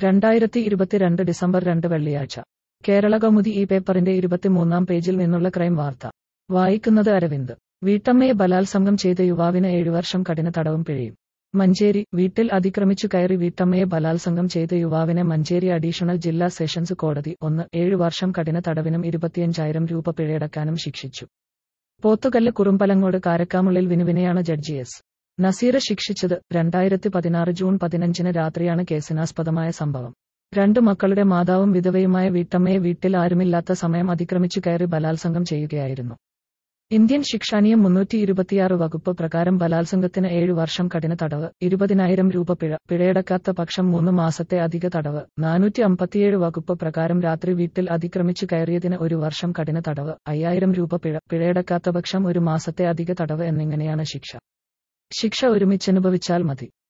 രണ്ടായിരത്തി ഇരുപത്തിരണ്ട് ഡിസംബർ രണ്ട് വെള്ളിയാഴ്ച കേരള കൗമുദി ഈ പേപ്പറിന്റെ ഇരുപത്തിമൂന്നാം പേജിൽ നിന്നുള്ള ക്രൈം വാർത്ത വായിക്കുന്നത് അരവിന്ദ് വീട്ടമ്മയെ ബലാത്സംഗം ചെയ്ത യുവാവിന് ഏഴുവർഷം കഠിന തടവും പിഴയും മഞ്ചേരി വീട്ടിൽ അതിക്രമിച്ചു കയറി വീട്ടമ്മയെ ബലാത്സംഗം ചെയ്ത യുവാവിനെ മഞ്ചേരി അഡീഷണൽ ജില്ലാ സെഷൻസ് കോടതി ഒന്ന് ഏഴു വർഷം കഠിന തടവിനും ഇരുപത്തിയഞ്ചായിരം രൂപ പിഴയടക്കാനും ശിക്ഷിച്ചു പോത്തുകല്ല് കുറുമ്പലങ്ങോട് കാരക്കാമുള്ളിൽ വിനുവിനെയാണ് ജഡ്ജി എസ് നസീർ ശിക്ഷിച്ചത് രണ്ടായിരത്തി പതിനാറ് ജൂൺ പതിനഞ്ചിന് രാത്രിയാണ് കേസിനാസ്പദമായ സംഭവം രണ്ടു മക്കളുടെ മാതാവും വിധവയുമായ വീട്ടമ്മയെ വീട്ടിൽ ആരുമില്ലാത്ത സമയം അതിക്രമിച്ചു കയറി ബലാത്സംഗം ചെയ്യുകയായിരുന്നു ഇന്ത്യൻ ശിക്ഷാനിയം മുന്നൂറ്റി ഇരുപത്തിയാറ് വകുപ്പ് പ്രകാരം ബലാത്സംഗത്തിന് ഏഴു വർഷം കഠിന തടവ് ഇരുപതിനായിരം രൂപ പിഴ പിഴയടക്കാത്ത പക്ഷം മൂന്ന് മാസത്തെ അധിക തടവ് നാനൂറ്റി അമ്പത്തിയേഴ് വകുപ്പ് പ്രകാരം രാത്രി വീട്ടിൽ അതിക്രമിച്ചു കയറിയതിന് ഒരു വർഷം കഠിന തടവ് അയ്യായിരം രൂപ പിഴ പിഴയടക്കാത്ത പക്ഷം ഒരു മാസത്തെ അധിക തടവ് എന്നിങ്ങനെയാണ് ശിക്ഷ ശിക്ഷ ഒരുമിച്ചനുഭവിച്ചാൽ മതി